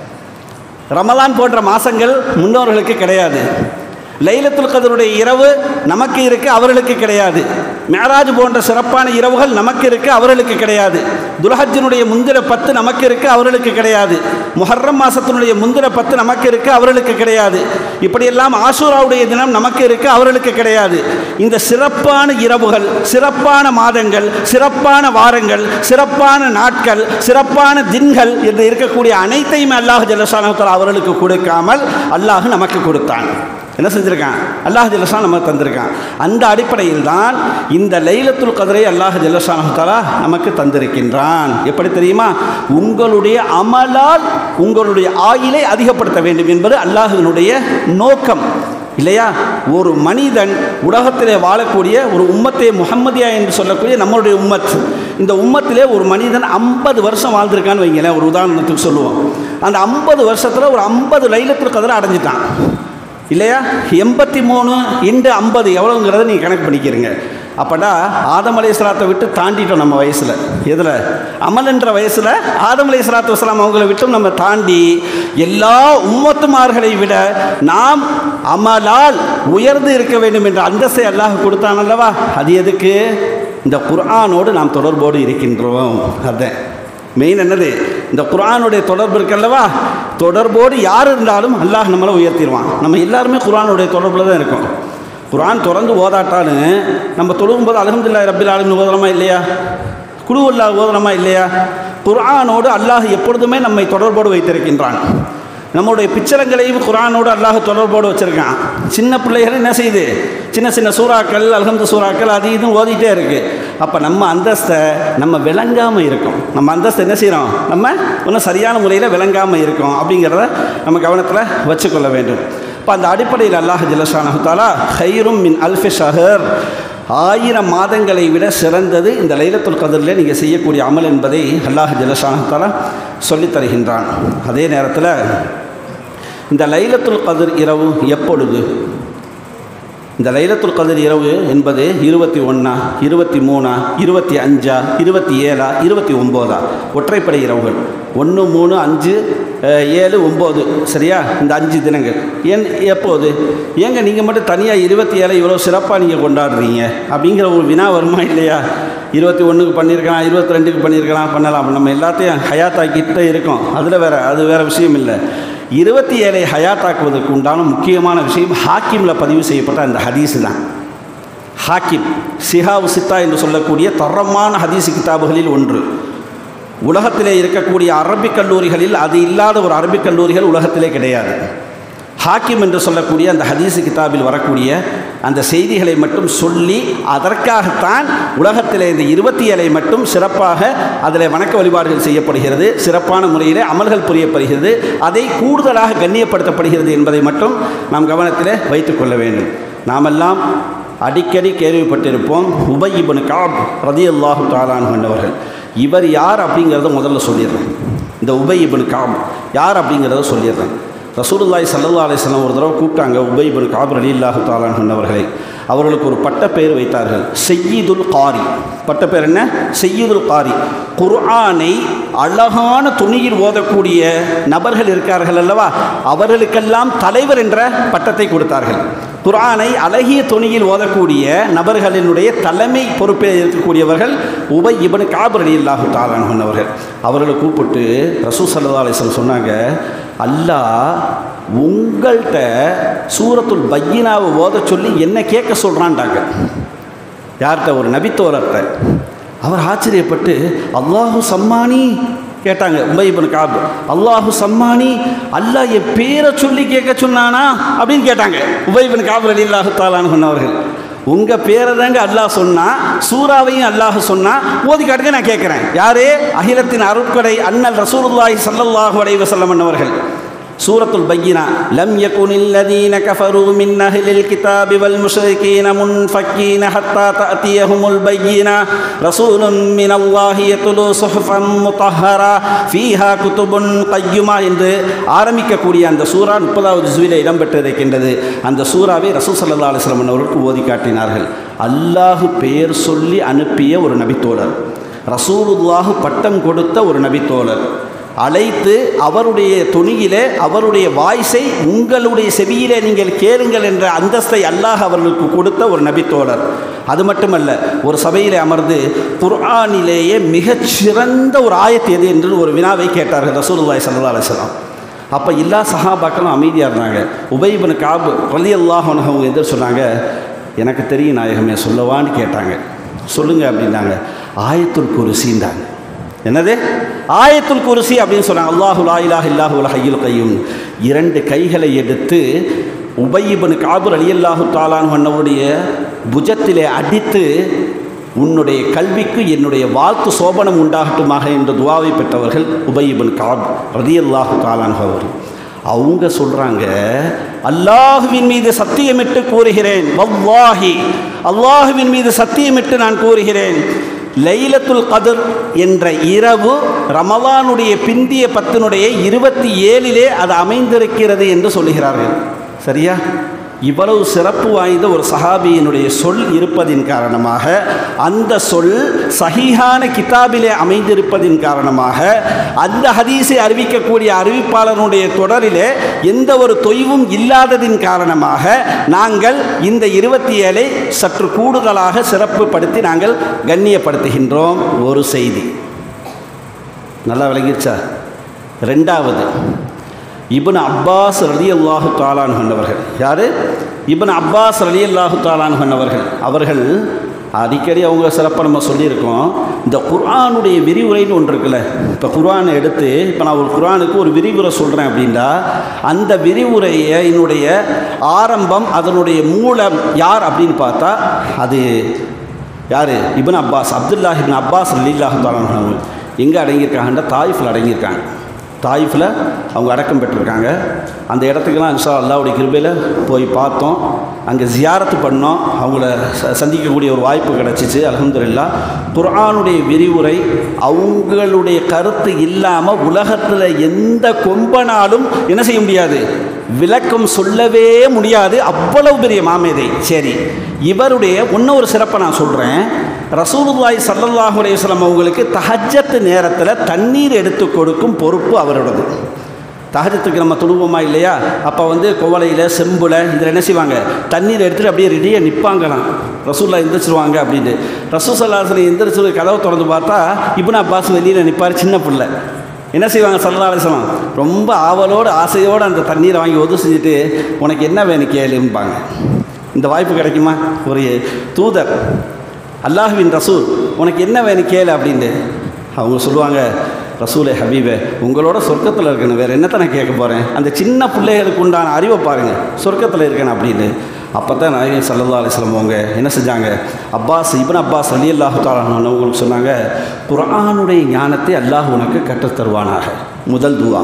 A: ரமலான் போன்ற மாசங்கள் முன்னோர்களுக்கு கிடையாது லைலத்துல் கதருடைய இரவு நமக்கு இருக்கு அவர்களுக்கு கிடையாது மேராஜ் போன்ற சிறப்பான இரவுகள் நமக்கு இருக்கு அவர்களுக்கு கிடையாது துல்ஹஜ்ஜினுடைய முந்திர பத்து நமக்கு இருக்கு அவர்களுக்கு கிடையாது முஹர்ரம் மாசத்தினுடைய முந்திர பத்து நமக்கு இருக்கு அவர்களுக்கு கிடையாது இப்படியெல்லாம் ஆசூராவுடைய தினம் நமக்கு இருக்கு அவர்களுக்கு கிடையாது இந்த சிறப்பான இரவுகள் சிறப்பான மாதங்கள் சிறப்பான வாரங்கள் சிறப்பான நாட்கள் சிறப்பான தின்கள் என்று இருக்கக்கூடிய அனைத்தையும் அல்லாஹ் ஜல்லசானத்தில் அவர்களுக்கு கொடுக்காமல் அல்லாஹ் நமக்கு கொடுத்தான் என்ன செஞ்சிருக்கான் அல்லாஹ் ஜல்லஷான் நமக்கு தந்திருக்கான் அந்த அடிப்படையில் தான் இந்த லைலத்துல் கதிரை அல்லாஹ் ஜல்லஷானஹாலா நமக்கு தந்திருக்கின்றான் எப்படி தெரியுமா உங்களுடைய அமலால் உங்களுடைய ஆயிலை அதிகப்படுத்த வேண்டும் என்பது அல்லாஹினுடைய நோக்கம் இல்லையா ஒரு மனிதன் உலகத்திலே வாழக்கூடிய ஒரு உம்மத்தே முஹம்மதியா என்று சொல்லக்கூடிய நம்மளுடைய உம்மத் இந்த உம்மத்திலே ஒரு மனிதன் ஐம்பது வருஷம் வாழ்ந்திருக்கான்னு வைங்களேன் ஒரு உதாரணத்துக்கு சொல்லுவோம் அந்த ஐம்பது வருஷத்தில் ஒரு ஐம்பது லைலத்துல் கதிரை அடைஞ்சிட்டான் இல்லையா எண்பத்தி மூணு இண்டு ஐம்பது எவ்வளோங்கிறத நீங்கள் கணக்கு பண்ணிக்கிறீங்க அப்படா ஆதம் அலை சலாத்தை விட்டு தாண்டிட்டோம் நம்ம வயசில் எதில் அமல்ன்ற வயசில் ஆதம் அலை சலாத்து வசலாம் அவங்கள விட்டும் நம்ம தாண்டி எல்லா உம்மத்துமார்களை விட நாம் அமலால் உயர்ந்து இருக்க வேண்டும் என்ற அந்தஸ்தை அல்லாஹ் கொடுத்தான் அல்லவா அது எதுக்கு இந்த குர்ஆனோடு நாம் தொடர்போடு இருக்கின்றோம் அதான் மெயின் என்னது இந்த குர்ஆனுடைய தொடர்பு இருக்கல்லவா தொடர்போடு யார் இருந்தாலும் அல்லாஹ் நம்மளை உயர்த்திடுவான் நம்ம எல்லாருமே குர்ஆனுடைய தொடர்பில் தான் இருக்கோம் குர்ஆன் தொடர்ந்து ஓதாட்டாலும் நம்ம தொழுகும்போது அலமதுல்லா ரப்பில் ஆலமின் ஓதலாமா இல்லையா குழு அல்லாஹ் ஓதுறோமா இல்லையா குர்ஆனோடு அல்லாஹ் எப்பொழுதுமே நம்மை தொடர்போடு வைத்திருக்கின்றான் நம்முடைய பிச்சரங்களையும் குரானோடு அல்லாஹ் தொடர்போடு வச்சுருக்கான் சின்ன பிள்ளைகள் என்ன செய்யுது சின்ன சின்ன சூறாக்கள் அல்ஹம்து சூறாக்கள் அது இதுவும் ஓதிட்டே இருக்குது அப்போ நம்ம அந்தஸ்தை நம்ம விளங்காமல் இருக்கோம் நம்ம அந்தஸ்தை என்ன செய்கிறோம் நம்ம இன்னும் சரியான முறையில் விளங்காமல் இருக்கோம் அப்படிங்கிறத நம்ம கவனத்தில் வச்சுக்கொள்ள வேண்டும் இப்போ அந்த அடிப்படையில் அல்லாஹ் ஜிலஷானஹாலா ஹைரும் மின் அல்ஃபி ஷஹர் ஆயிரம் மாதங்களை விட சிறந்தது இந்த லைலத்துல் கதரில் நீங்கள் செய்யக்கூடிய அமல் என்பதை அல்லாஹ் ஜிலஷானஹாலா சொல்லித் தருகின்றான் அதே நேரத்தில் இந்த லைலத்துல் கதிர் இரவு எப்பொழுது இந்த லைலத்துல் கதிர் இரவு என்பது இருபத்தி ஒன்றா இருபத்தி மூணா இருபத்தி அஞ்சா இருபத்தி ஏழா இருபத்தி ஒம்போதா ஒற்றைப்படை இரவுகள் ஒன்று மூணு அஞ்சு அஹ், ஏழு ஒம்பது சரியா இந்த அஞ்சு தினங்கள் ஏன் எப்போது ஏங்க நீங்கள் மட்டும் தனியாக இருபத்தி ஏழை இவ்வளோ சிறப்பாக நீங்கள் கொண்டாடுறீங்க அப்படிங்கிற ஒரு வினா வருமா இல்லையா இருபத்தி ஒன்றுக்கு பண்ணியிருக்கலாம் இருபத்தி ரெண்டுக்கு பண்ணியிருக்கலாம் பண்ணலாம் நம்ம எல்லாத்தையும் ஹயாத்தாக்கிட்டு இருக்கோம் அதில் வேற அது வேற விஷயம் இல்லை இருபத்தி ஏழை ஹயாத்தாக்குவதற்கு உண்டான முக்கியமான விஷயம் ஹாக்கிமில் பதிவு செய்யப்பட்ட அந்த ஹதீஸு தான் ஹாக்கிம் சிஹாவு சித்தா என்று சொல்லக்கூடிய தரமான ஹதீஸ் கிதாபுகளில் ஒன்று உலகத்திலே இருக்கக்கூடிய அரபிக் கல்லூரிகளில் அது இல்லாத ஒரு அரபிக் கல்லூரிகள் உலகத்திலே கிடையாது ஹாக்கிம் என்று சொல்லக்கூடிய அந்த ஹதீஸ் கிதாபில் வரக்கூடிய அந்த செய்திகளை மட்டும் சொல்லி அதற்காகத்தான் உலகத்திலே இந்த இருபத்தி ஏழை மட்டும் சிறப்பாக அதில் வணக்க வழிபாடுகள் செய்யப்படுகிறது சிறப்பான முறையில் அமல்கள் புரியப்படுகிறது அதை கூடுதலாக கண்ணியப்படுத்தப்படுகிறது என்பதை மட்டும் நாம் கவனத்தில் வைத்துக்கொள்ள வேண்டும் நாமெல்லாம் அடிக்கடி கேள்விப்பட்டிருப்போம் உபய் இப்னு காப் ரதியல்லாஹு தாலான் கொண்டவர்கள் இவர் யார் அப்படிங்கிறத முதல்ல சொல்லிடுறேன் இந்த உபய் இப்னு காப் யார் அப்படிங்கிறத சொல்லிடுறேன் ரசூலுல்லாஹி ஸல்லல்லாஹு அலைஹி வஸல்லம் ஒரு தடவை கூப்பிட்டாங்க உபய் இப்னு காப் ரலியல்லாஹு தாலான் கொண்டவர்களை அவர்களுக்கு ஒரு பட்டப்பெயர் வைத்தார்கள் செய்யிதுல் காரி பட்டப்பெயர் என்ன செய்யிதுல் காரி குர்ஆனை அழகான துணியில் ஓதக்கூடிய நபர்கள் இருக்கார்கள் அல்லவா அவர்களுக்கெல்லாம் தலைவர் என்ற பட்டத்தை கொடுத்தார்கள் குர்ஆனை அழகிய துணியில் ஓதக்கூடிய நபர்களினுடைய தலைமை பொறுப்பில் இருக்கக்கூடியவர்கள் உபை இபனு காபர் அலி அல்லாஹு தாலான் அவர்கள் அவர்களை கூப்பிட்டு ரசூ சல்லா அலிஸ்லம் சொன்னாங்க அல்லாஹ் உங்கள்கிட்ட சூரத்துல் பையினாவை ஓத சொல்லி என்ன கேட்க சொல்கிறான்டாங்க யார்கிட்ட ஒரு நபித்தோரத்தை அவர் ஆச்சரியப்பட்டு அல்லாஹு சம்மானி கேட்டாங்க உபயிபன் காப் அல்லாஹு சம்மானி அல்லாஹ் என் பேரை சொல்லி கேட்க சொன்னானா அப்படின்னு கேட்டாங்க உபயிபன் காப் அலி அல்லாஹு தாலான்னு சொன்னவர்கள் உங்கள் பேரை தாங்க அல்லாஹ் சொன்னா சூறாவையும் அல்லாஹ் சொன்னா ஓதி காட்டுங்க நான் கேட்குறேன் யாரே அகிலத்தின் அருட்கொடை அண்ணல் ரசூலுல்லாஹி ஸல்லல்லாஹு அலைஹி வஸல்லம் அன்னவர்கள் சூரத்துல் பையினா லம் யகுனில் லதீன கஃபரு மின் அஹ்லில் கிதாபி வல் முஷ்ரிகீன முன்ஃபக்கீன ஹத்தா தஅதியஹுமுல் பையினா ரசூலுன் மினல்லாஹி யத்லு சுஹுஃபம் முத்தஹரா ஃபீஹா குதுபுன் கையுமா என்று ஆரம்பிக்கக்கூடிய அந்த சூரா முப்பதாவது ஜுவிலே இடம்பெற்றிருக்கின்றது அந்த சூறாவை ரசூல் ஸல்லல்லாஹு அலைஹி வஸல்லம் அவர்களுக்கு ஓதி காட்டினார்கள் அல்லாஹ் பெயர் சொல்லி அனுப்பிய ஒரு நபித்தோழர் ரசூலுல்லாஹ் பட்டம் கொடுத்த ஒரு நபித்தோழர் அழைத்து அவருடைய துணியிலே அவருடைய வாய்ஸை உங்களுடைய செவியிலே நீங்கள் கேளுங்கள் என்ற அந்தஸ்தை அல்லாஹ் அவர்களுக்கு கொடுத்த ஒரு நபித்தோழர் அது மட்டுமல்ல ஒரு சபையிலே அமர்ந்து குர்ஆனிலேயே மிகச் சிறந்த ஒரு ஆயத்து எது என்று ஒரு வினாவை கேட்டார்கள் ரசூலுல்லாஹி ஸல்லல்லாஹு அலைஹி வஸல்லம் அப்போ எல்லா சஹாபாக்களும் அமைதியாக இருந்தாங்க உபைபன் காபு ரலி அல்லாஹ் அவங்க எதிர் சொன்னாங்க எனக்கு தெரியும் நாயகமே சொல்லவான்னு கேட்டாங்க சொல்லுங்க அப்படின்னாங்க ஆயத்துல் குருசின்றாங்க என்னது ஆயத்துல் குருசி அப்படின்னு சொன்னாங்க அல்லாஹு லா இலாஹ இல்லாஹு வல் ஹய்யுல் கையும் இரண்டு கைகளை எடுத்து உபயிபனு காபூர் அலி அல்லாஹு தாலான் அண்ணவுடைய புஜத்திலே அடித்து உன்னுடைய கல்விக்கு என்னுடைய வாழ்த்து சோபனம் உண்டாகட்டுமாக என்ற துவாவை பெற்றவர்கள் உபயிபன் காப் ரதியல்லாஹு தாலான் அவர்கள் அவங்க சொல்கிறாங்க அல்லாஹுவின் மீது சத்தியமிட்டு கூறுகிறேன் வல்லாஹி அல்லாஹுவின் மீது சத்தியமிட்டு நான் கூறுகிறேன் லைலத்துல் கதிர் என்ற இரவு ரமலானுடைய பிந்திய பத்தினுடைய இருபத்தி ஏழிலே அது அமைந்திருக்கிறது என்று சொல்லுகிறார்கள் சரியா இவ்வளவு சிறப்பு வாய்ந்த ஒரு சஹாபியினுடைய சொல் இருப்பதின் காரணமாக அந்த சொல் சஹீஹான கிதாபிலே அமைந்திருப்பதின் காரணமாக அந்த ஹதீஸை அறிவிக்கக்கூடிய அறிவிப்பாளருடைய தொடரிலே எந்த ஒரு தொய்வும் இல்லாததின் காரணமாக நாங்கள் இந்த இருபத்தி ஏழை சற்று கூடுதலாக சிறப்புப்படுத்தி நாங்கள் கண்ணியப்படுத்துகின்றோம் ஒரு செய்தி நல்லா விளங்கிருச்சா ரெண்டாவது இப்னு அப்பாஸ் ரலி அல்லாஹு தாலான் கொண்டவர்கள் யார் இப்னு அப்பாஸ் ரலி அல்லாஹு தாலான் கொண்டவர்கள் அவர்கள் அடிக்கடி அவங்க சிறப்பாக நம்ம சொல்லியிருக்கோம் இந்த குர்ஆனுடைய விரிவுரைன்னு ஒன்று இருக்குல்ல இப்போ குர்ஆனை எடுத்து இப்போ நான் ஒரு குர்ஆனுக்கு ஒரு விரிவுரை சொல்கிறேன் அப்படின்னா அந்த விரிவுரையை என்னுடைய ஆரம்பம் அதனுடைய மூலம் யார் அப்படின்னு பார்த்தா அது யார் ibn Abbas Abdullah ibn Abbas லீலாஹு தாலான் எங்கே அடங்கியிருக்காங்கன்னா தாயிஃபில் அடங்கியிருக்காங்க தாயிஃபில் அவங்க அடக்கம் பெற்றிருக்காங்க அந்த இடத்துக்கெல்லாம் இன்ஷா அல்லாவுடைய கிருபையில் போய் பார்த்தோம் அங்கே ஜியாரத்து பண்ணோம் அவங்கள ச சந்திக்கக்கூடிய ஒரு வாய்ப்பு கிடச்சிச்சு அலமதுல்லா குர்ஆனுடைய விரிவுரை அவங்களுடைய கருத்து இல்லாமல் உலகத்தில் எந்த கொம்பனாலும் என்ன செய்ய முடியாது விளக்கம் சொல்லவே முடியாது அவ்வளவு பெரிய மாமேதை சரி இவருடைய இன்னொரு சிறப்பை நான் சொல்கிறேன் ரசூலுல்லாய் சல்லல்லாஹு அலைஹி வஸல்லம் அவங்களுக்கு தஹஜ்ஜத் நேரத்தில் தண்ணீர் எடுத்து கொடுக்கும் பொறுப்பு அவரோடது தஹஜத்துக்கு நம்ம துடுவோமா இல்லையா அப்போ வந்து குவளையில் செம்புல இதில் என்ன செய்வாங்க தண்ணீர் எடுத்துகிட்டு அப்படியே ரெடியாக நிற்பாங்களாம் ரசூல்லா எந்திரிச்சிருவாங்க அப்படின்னு ரசூசல்லாசனை எந்திரிச்சு கதவை திறந்து பார்த்தா இப்னு அப்பாஸ் வெளியில் நிற்பார் சின்ன பிள்ளை என்ன செய்வாங்க சல்லா அலிஸ்லாம் ரொம்ப ஆவலோடு ஆசையோடு அந்த தண்ணீரை வாங்கி ஒது செஞ்சுட்டு உனக்கு என்ன வேணும் கேளும்பாங்க இந்த வாய்ப்பு கிடைக்குமா ஒரு தூதர் அல்லாஹுவின் ரசூல் உனக்கு என்ன வேணும் கேளு அப்படின்ட்டு அவங்க சொல்லுவாங்க ரசூலே ஹபீபே உங்களோட சொர்க்கத்தில் இருக்கணும் வேறு என்னத்தை நான் கேட்க போகிறேன் அந்த சின்ன பிள்ளைகளுக்கு உண்டான அறிவை பாருங்கள் சொர்க்கத்தில் இருக்கணும் அப்படின்னு அப்போ தான் நாயகன் சல்லா அலிஸ்லாம் அவங்க என்ன செஞ்சாங்க அப்பாஸ் இப்னு அப்பாஸ் அலி அல்லாஹு தாலான்னு உங்களுக்கு சொன்னாங்க குர்ஆனுடைய ஞானத்தை அல்லாஹ் உனக்கு கற்றுத் தருவானாக முதல் துவா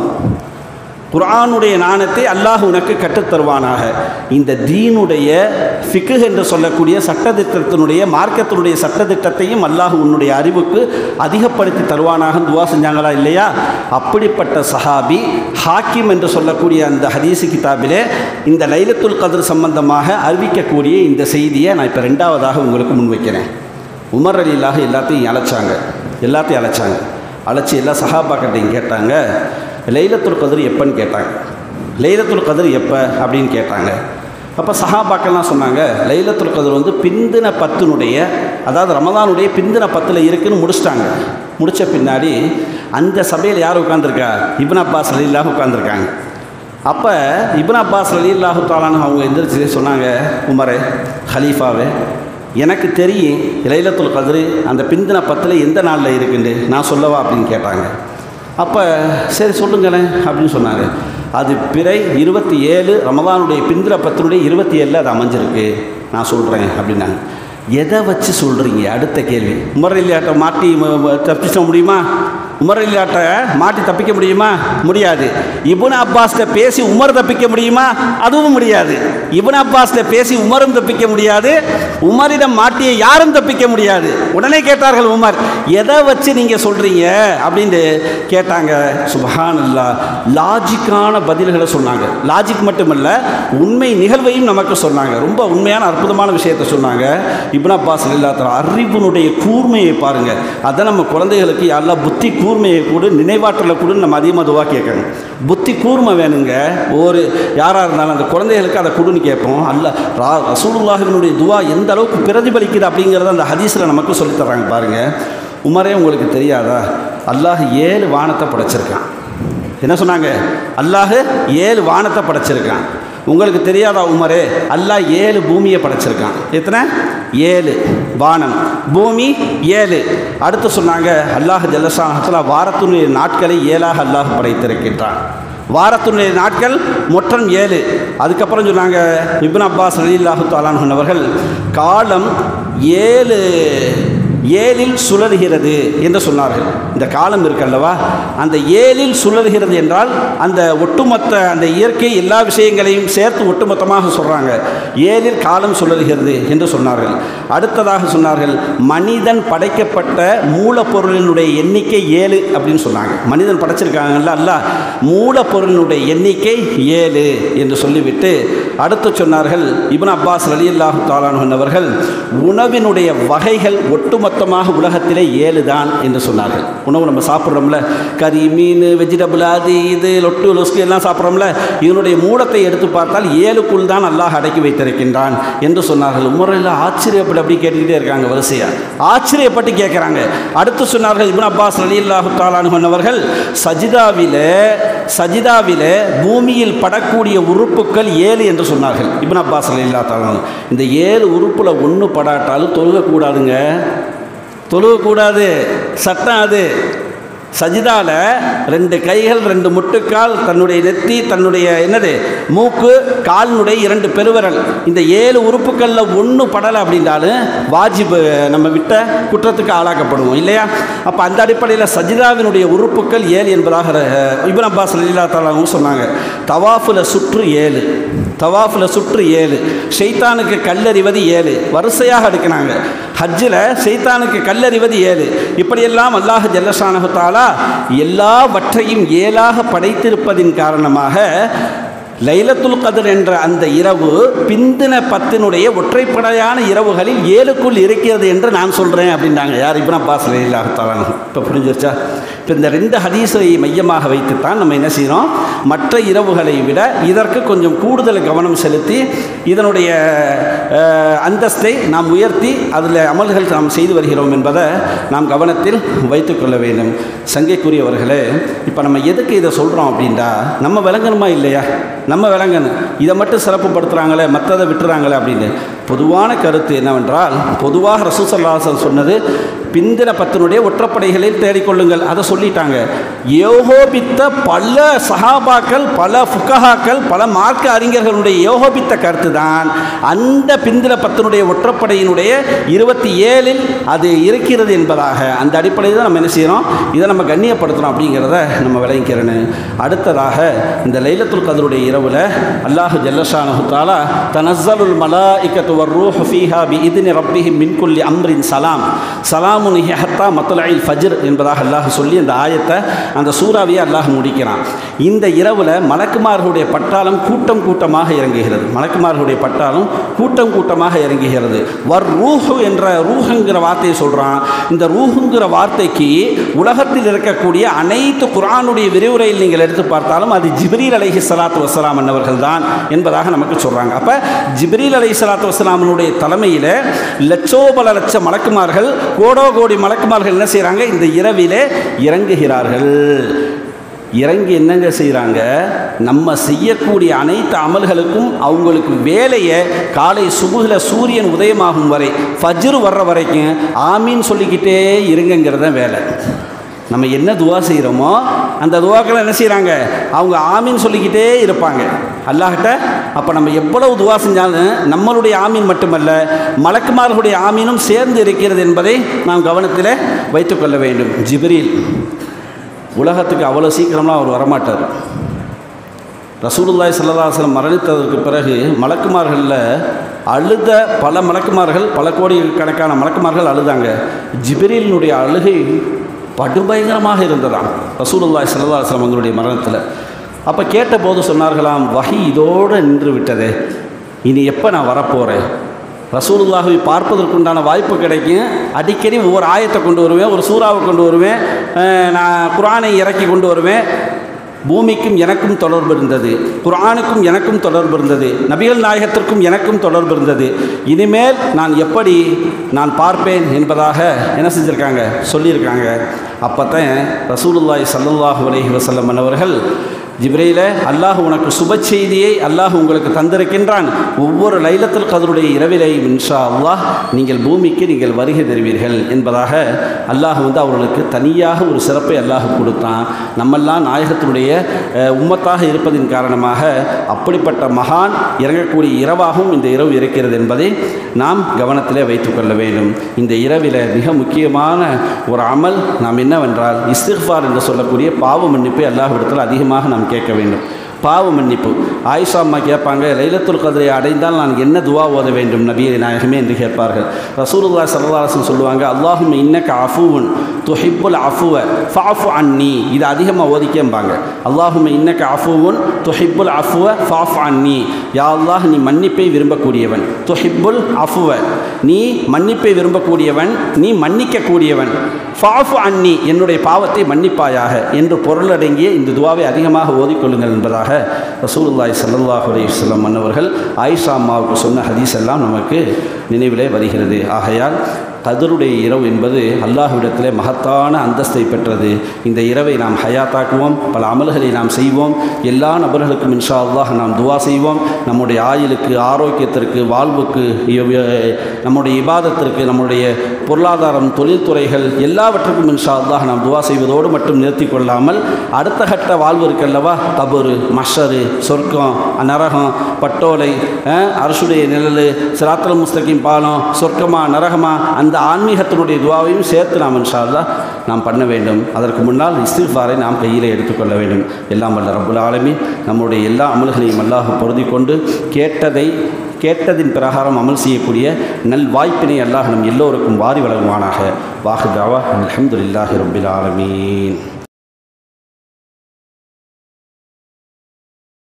A: குர்ஆனுடைய ஞானத்தை அல்லாஹ் உனக்கு கற்றுத் தருவானாக இந்த தீனுடைய ஃபிக்கு என்று சொல்லக்கூடிய சட்டத்திட்டத்தினுடைய மார்க்கத்தினுடைய சட்டத்திட்டத்தையும் அல்லாஹ் உன்னுடைய அறிவுக்கு அதிகப்படுத்தி தருவானாக துவா செஞ்சாங்களா இல்லையா அப்படிப்பட்ட சஹாபி ஹாக்கிம் என்று சொல்லக்கூடிய அந்த ஹதீஸு கிதாபிலே இந்த லைலத்துல் கதிர் சம்பந்தமாக அறிவிக்கக்கூடிய இந்த செய்தியை நான் இப்போ ரெண்டாவதாக உங்களுக்கு முன்வைக்கிறேன் உமர் அலிலாக எல்லாத்தையும் அழைச்சாங்க எல்லாத்தையும் அழைச்சாங்க அழைச்சி எல்லா சஹாபாக்கிட்டையும் கேட்டாங்க லைலத்துல் கதிர் எப்போன்னு கேட்டாங்க லைலத்துல் கதிர் எப்போ அப்படின்னு கேட்டாங்க அப்போ சஹாபாக்கள்லாம் சொன்னாங்க லைலத்துல் கதிர் வந்து பிந்தின பத்தினுடைய அதாவது ரமதானுடைய பிந்தின பத்தில் இருக்குன்னு முடிச்சிட்டாங்க முடித்த பின்னாடி அந்த சபையில் யார் உட்காந்துருக்கா இப்னு அப்பாஸ் அலில்லாஹ் உட்காந்துருக்காங்க அப்போ இப்னு அப்பாஸ் அலில்லாஹு தாலான்னு அவங்க எந்திரிச்சு சொன்னாங்க உமரே ஹலீஃபாவே எனக்கு தெரியும் லைலத்துல் கதிர் அந்த பிந்தின பத்தில் எந்த நாளில் இருக்குண்டு நான் சொல்லவா அப்படின்னு கேட்டாங்க அப்போ சரி சொல்லுங்களேன் அப்படின்னு சொன்னாங்க அது பிறை இருபத்தி ஏழு ரமதானுடைய பிந்திர பத்தினுடைய இருபத்தி ஏழில் அது அமைஞ்சிருக்கு நான் சொல்கிறேன் அப்படின்னாங்க எதை வச்சு சொல்கிறீங்க அடுத்த கேள்வி உமரலியாட்டை மாட்டி ம- ம- தப்பிச்ச முடியுமா உமரலியாட்டை மாட்டி தப்பிக்க முடியுமா முடியாது இப்னு அப்பாஸ்கிட்ட பேசி உமர் தப்பிக்க முடியுமா அதுவும் முடியாது இப்னு அப்பாஸ்கிட்ட பேசி உமரும் தப்பிக்க முடியாது உமரிடம் மாட்டிய யாரும் தப்பிக்க முடியாது உடனே கேட்டார்கள் உமர் எதை வச்சு நீங்கள் சொல்கிறீங்க அப்படின்னு கேட்டாங்க சுபஹானல்லா லாஜிக்கான பதில்களை சொன்னாங்க லாஜிக் மட்டுமல்ல உண்மை நிகழ்வையும் நமக்கு சொன்னாங்க ரொம்ப உண்மையான அற்புதமான விஷயத்தை சொன்னாங்க இப்னு அப்பாஸ் இல்லாத அறிவினுடைய கூர்மையை பாருங்க அதை நம்ம குழந்தைகளுக்கு யாரெல்லாம் புத்தி கூர்மையை கூட நினைவாற்றலை கூட நம்ம அதிகமாக துவா கேட்கணும் புத்தி கூர்மை வேணுங்க ஒரு யாராக இருந்தாலும் அந்த குழந்தைகளுக்கு அதை கொடுன்னு கேட்போம் அல்ல ரா ரசூலுல்லாஹினுடைய துவா எந்த அளவுக்கு பிரதிபலிக்குது அப்படிங்கிறத அந்த ஹதீஸில் நமக்கு சொல்லித் தர்றாங்க பாருங்க உமரே உங்களுக்கு தெரியாதா அல்லாஹ் ஏழு வானத்தை படைச்சிருக்கான் என்ன சொன்னாங்க அல்லாஹ் ஏழு வானத்தை படைச்சிருக்கான் உங்களுக்கு தெரியாதா உமரே அல்லாஹ் ஏழு பூமியை படைச்சிருக்கான் எத்தனை ஏழு வானம் பூமி ஏழு அடுத்து சொன்னாங்க அல்லாஹ் ஜல்லசாஹத்தில் வாரத்துடைய நாட்களை ஏழாக அல்லாஹ் படைத்திருக்கின்றான் வாரத்துடைய நாட்கள் மொத்தம் ஏழு அதுக்கப்புறம் சொன்னாங்க இப்னு அப்பாஸ் அலில்லாஹு தாலான் அவர்கள் காலம் ஏழு ஏழில் சுழல்கிறது என்று சொன்னார்கள் இந்த காலம் இருக்கல்லவா அந்த ஏழில் சுழல்கிறது என்றால் அந்த ஒட்டுமொத்த அந்த இயற்கை எல்லா விஷயங்களையும் சேர்த்து ஒட்டுமொத்தமாக சொல்கிறாங்க ஏழில் காலம் சுழல்கிறது என்று சொன்னார்கள் அடுத்ததாக சொன்னார்கள் மனிதன் படைக்கப்பட்ட மூலப்பொருளினுடைய எண்ணிக்கை ஏழு அப்படின்னு சொன்னாங்க மனிதன் படைச்சிருக்காங்கல்ல அல்ல மூலப்பொருளினுடைய எண்ணிக்கை ஏழு என்று சொல்லிவிட்டு அடுத்து சொன்னார்கள் இப்னு அப்பாஸ் அலி அல்லாஹு தாலான் அவர்கள் உணவினுடைய வகைகள் ஒட்டுமொத்த ஒட்டுமொத்தமாக உலகத்திலே ஏழு தான் என்று சொன்னார்கள் உணவு நம்ம சாப்பிட்றோம்ல கறி மீன் வெஜிடபிள் அது இது லொட்டு லொஸ்கு எல்லாம் சாப்பிட்றோம்ல இதனுடைய மூலத்தை எடுத்து பார்த்தால் ஏழுக்குள் தான் அல்லாஹ் அடக்கி வைத்திருக்கின்றான் என்று சொன்னார்கள் உமரில் ஆச்சரியப்பட்டு அப்படி கேட்டுக்கிட்டே இருக்காங்க வரிசையாக ஆச்சரியப்பட்டு கேட்குறாங்க அடுத்து சொன்னார்கள் இப்னு அப்பாஸ் அலி அல்லாஹு தாலானுவர்கள் சஜிதாவிலே சஜிதாவிலே பூமியில் படக்கூடிய உறுப்புக்கள் ஏழு என்று சொன்னார்கள் இப்னு அப்பாஸ் அலி அல்லா தாலானு இந்த ஏழு உறுப்பில் ஒன்று படாட்டாலும் தொழுகக்கூடாதுங்க தொழுகக்கூடாது சட்டம் அது சஜிதால ரெண்டு கைகள் ரெண்டு முட்டுக்கால் தன்னுடைய நெத்தி தன்னுடைய என்னது மூக்கு காலினுடைய இரண்டு பெருவிரல் இந்த ஏழு உறுப்புகளில் ஒன்று படலை அப்படின்றாலும் வாஜிபு நம்ம விட்ட குற்றத்துக்கு ஆளாக்கப்படுவோம் இல்லையா அப்போ அந்த அடிப்படையில் சஜிதாவினுடைய உறுப்புகள் ஏழு என்பதாக அஹ், இப்னு அப்பாஸ் லீலா தாலாவும் சொன்னாங்க தவாஃபில் சுற்று ஏழு தவாஃபில் சுற்று ஏழு ஷெய்தானுக்கு கல்லறிவது ஏழு வரிசையாக அடுக்கினாங்க ஹஜ்ஜில் ஷெய்தானுக்கு கல்லறிவது ஏழு இப்படியெல்லாம் அல்லாஹ் ஜல்லஷானஹு தாலா எல்லாவற்றையும் ஏழாக படைத்திருப்பதின் காரணமாக லைலத்துல் கதிர் என்ற அந்த இரவு பிந்தின பத்தினுடைய ஒற்றைப்படையான இரவுகளில் ஏழுக்குள் இருக்கிறது என்று நான் சொல்கிறேன் அப்படின்னாங்க யார் இப்னா பாஸ் இல்லாத்தாலும் இப்போ புரிஞ்சிருச்சா இப்போ இந்த ரெண்டு ஹதீஸை மையமாக வைத்துத்தான் நம்ம என்ன செய்கிறோம் மற்ற இரவுகளை விட இதற்கு கொஞ்சம் கூடுதல் கவனம் செலுத்தி இதனுடைய அஹ், அந்தஸ்தை நாம் உயர்த்தி அதில் அமல்கள் நாம் செய்து வருகிறோம் என்பதை நாம் கவனத்தில் வைத்துக்கொள்ள வேண்டும் சங்கைக்குரியவர்களே இப்போ நம்ம எதுக்கு இதை சொல்கிறோம் அப்படின்டா நம்ம விளங்கணுமா இல்லையா நம்ம விளங்கணும் இதை மட்டும் சிறப்புப்படுத்துகிறாங்களே மற்றதை விட்டுறாங்களே அப்படின்னு பொதுவான கருத்து என்னவென்றால் பொதுவாக ரசூசல்லாசன் சொன்னது பிந்தின பத்தினுடைய ஒற்றப்படைகளில் தேடிக்கொள்ளுங்கள் அதை சொல்லிட்டாங்க யோகோபித்த பல சஹாபாக்கள் பல ஃபுக்கஹாக்கள் பல மார்க்க அறிஞர்களுடைய யோகோபித்த கருத்து தான் அந்த பிந்தின பத்தினுடைய ஒற்றப்படையினுடைய இருபத்தி ஏழில் அது இருக்கிறது என்பதாக அந்த அடிப்படையில் தான் நம்ம என்ன செய்கிறோம் இதை நம்ம கண்ணியப்படுத்துகிறோம் அப்படிங்கிறத நம்ம விளங்கிக்கிறேன்னு அடுத்ததாக இந்த லைலத்துல் கதருடைய இரவில் அல்லாஹு ஜல்லஷானு தாலா தனஸ்ஸலுல் மலாஇக்கத்து வர்ரூஹு ஃபீஹா பி இதினி ரப்பிஹி மின் குல்லி அம்ரின் சலாம் சலாமுன் ஹத்தா மத்துலாயில் ஃபஜ்ர் என்பதாக அல்லாஹ் சொல்லி அந்த ஆயத்தை அந்த சூறாவையே அல்லாஹ் முடிக்கிறான் இந்த இரவில் மலக்குமார்களுடைய பட்டாளம் கூட்டம் கூட்டமாக இறங்குகிறது மலக்குமார்களுடைய பட்டாளம் கூட்டம் கூட்டமாக இறங்குகிறது வர் ரூஹு என்ற ரூஹுங்கிற வார்த்தையை சொல்கிறான் இந்த ரூஹுங்கிற வார்த்தைக்கு உலகத்தில் இருக்கக்கூடிய அனைத்து குர்ஆனுடைய விரிவுரையில் நீங்கள் எடுத்து பார்த்தாலும் அது ஜிப்ரீல் அலைஹி ஸலாத்து வஸ்ஸலாம் என்னவர்கள் தான் என்பதாக நமக்கு சொல்கிறாங்க அப்போ ஜிப்ரீல் அலைஹி ஸலாத்து வஸ்ஸலாமனுடைய தலைமையில் லட்சோபல லட்ச மலக்குமார்கள் கோடோ கோடி மலக்குமார்கள் என்ன செய்கிறாங்க இந்த இரவிலே இறங்குகிறார்கள் இறங்கி என்னங்க செய்கிறாங்க நம்ம செய்யக்கூடிய அனைத்து அமல்களுக்கும் அவங்களுக்கு வேலையை காலை சுபுகில் சூரியன் உதயமாகும் வரை ஃபஜ்ரு வர்ற வரைக்கும் ஆமீன் சொல்லிக்கிட்டே இருங்கங்கிறது தான் வேலை நம்ம என்ன துவா செய்கிறோமோ அந்த துவாக்களை என்ன செய்கிறாங்க அவங்க ஆமீன் சொல்லிக்கிட்டே இருப்பாங்க அல்லாஹ்கிட்ட அப்போ நம்ம எவ்வளவு துவா செஞ்சாலும் நம்மளுடைய ஆமீன் மட்டுமல்ல மலக்குமார்களுடைய ஆமீனும் சேர்ந்து இருக்கிறது என்பதை நாம் கவனத்தில் வைத்துக்கொள்ள வேண்டும் ஜிப்ரீல் உலகத்துக்கு அவ்வளோ சீக்கிரம்லாம் அவர் வரமாட்டார் ரசூலுல்லாய் சல்லாஹலம் மரணித்ததற்கு பிறகு மலக்குமார்களில் அழுத பல மலக்குமார்கள் பல கோடி கணக்கான மலக்குமார்கள் அழுதாங்க ஜிப்ரீலினுடைய அழுகை படுபயங்கரமாக இருந்ததாம் ரசூலுல்லாய் சல்லாஹலம் அவங்களுடைய மரணத்தில் அப்போ கேட்டபோது சொன்னார்களாம் வகி இதோடு நின்று விட்டதே இனி எப்போ நான் வரப்போகிறேன் ரசூலுல்லாஹை பார்ப்பதற்குண்டான வாய்ப்பு கிடைக்கும் அடிக்கடி ஒவ்வொரு ஆயத்தை கொண்டு வருவேன் ஒரு சூறாவை கொண்டு வருவேன் அஹ் நான் குரானை இறக்கி கொண்டு வருவேன் பூமிக்கும் எனக்கும் தொடர்பு இருந்தது குர்ஆனுக்கும் எனக்கும் தொடர்பு இருந்தது நபிகள் நாயகத்திற்கும் எனக்கும் தொடர்பு இருந்தது இனிமேல் நான் எப்படி நான் பார்ப்பேன் என்பதாக என்ன செஞ்சுருக்காங்க சொல்லியிருக்காங்க அப்போ தான் ரசூலுல்லாய் சல்லல்லாஹு அலைஹி வஸல்லம் அவர்கள் ஜிப்ரீல அல்லாஹ் உனக்கு சுப செய்தியை அல்லாஹ் உங்களுக்கு தந்திருக்கின்றான் ஒவ்வொரு லைலத்துல் கதருடைய இரவிலையும் இன்ஷா அல்லாஹ் நீங்கள் பூமிக்கு நீங்கள் வருகை தருவீர்கள் என்பதாக அல்லாஹ் வந்து அவர்களுக்கு தனியாக ஒரு சிறப்பை அல்லாஹ் கொடுத்தான் நம்மெல்லாம் நாயகத்தினுடைய அஹ், உம்மத்தாக இருப்பதின் காரணமாக அப்படிப்பட்ட மகான் இறங்கக்கூடிய இரவாகவும் இந்த இரவு இருக்கிறது என்பதை நாம் கவனத்திலே வைத்துக்கொள்ள வேண்டும் இந்த இரவில் மிக முக்கியமான ஒரு அமல் நாம் என்னவென்றால் இஸ்திஃபார் என்று சொல்லக்கூடிய பாவ மன்னிப்பை அல்லாஹ்விடத்தில் அதிகமாக நாம் கேட்க வேண்டும் பாவ மன்னிப்பு ஆயிஷா அம்மா கேட்பாங்க லைலத்துல் கதிரை அடைந்தால் நான் என்ன துவா ஓத வேண்டும் நபியை நாயகமே என்று கேட்பார்கள் ரசூலுல்லா சல்லாஹன் சொல்லுவாங்க அல்லாஹும் இன்னக்க அஃபூவன் துஹிப்புல் அஃபுவ ஃபாஃபு அன்னி இது அதிகமாக ஓதிக்கம்பாங்க அல்லாஹும் இன்னக்க அஃபூவன் துஹிப்புல் அஃபுவ ஃபாஃப் அன்னி யா அல்லாஹ் நீ மன்னிப்பை விரும்பக்கூடியவன் துஹிப்புல் அஃபுவ நீ மன்னிப்பை விரும்பக்கூடியவன் நீ மன்னிக்கக்கூடியவன் ஃபாஃபு அன்னி என்னுடைய பாவத்தை மன்னிப்பாயாக என்று பொருளடங்கிய இந்த துவாவை அதிகமாக ஓதிக்கொள்ளுங்கள் என்பதாக ரசூலுல்லாய் சல்லாஹ் அலையம் மன்னவர்கள் ஆயிஷா அம்மாவுக்கு சொன்ன ஹதீஸ் எல்லாம் நமக்கு நினைவிலே வருகிறது ஆகையால் கதருடைய இரவு என்பது அல்லாஹ்விடத்திலே மகத்தான அந்தஸ்தை பெற்றது இந்த இரவை நாம் ஹயாத்தாக்குவோம் பல அமல்களை நாம் செய்வோம் எல்லா நபர்களுக்கும் இன்ஷா அல்லாஹ் நாம் துவா செய்வோம் நம்முடைய ஆயுளுக்கு ஆரோக்கியத்திற்கு வாழ்வுக்கு நம்முடைய இபாதத்திற்கு நம்முடைய பொருளாதாரம் தொழில்துறைகள் எல்லாவற்றுக்கும் இன்ஷா அல்லாஹ் நாம் துவா செய்வதோடு மட்டும் நிறுத்தி கொள்ளாமல் அடுத்த கட்ட வாழ்வு இருக்கல்லவா கபரு மஷரு சொர்க்கம் நரகம் பட்டோலை அரசுடைய நிழல் சிராத்தல் முஸ்தகிம் பாலம் சொர்க்கமா நரகமா அந்த ஆன்மீகத்தினுடைய துவாவையும் சேர்த்து நாம் இன்ஷா அல்லாஹ் நாம் பண்ண வேண்டும் அதற்கு முன்னால் இஸ்திஃபாரை நாம் கையில் எடுத்துக்கொள்ள வேண்டும் எல்லாம் வல்ல ரப்புல் ஆலமீன் நம்முடைய எல்லா அமல்களையும் அல்லாஹ் பொருதி கொண்டு கேட்டதை கேட்டதின் பிரகாரம் அமல் செய்யக்கூடிய நல் வாய்ப்பினை அல்லாஹ் நம் எல்லோருக்கும் வாரி வழங்குவானாக வாஹு தாவா அல்ஹம்துலில்லாஹி ரப்பில் ஆலமீன்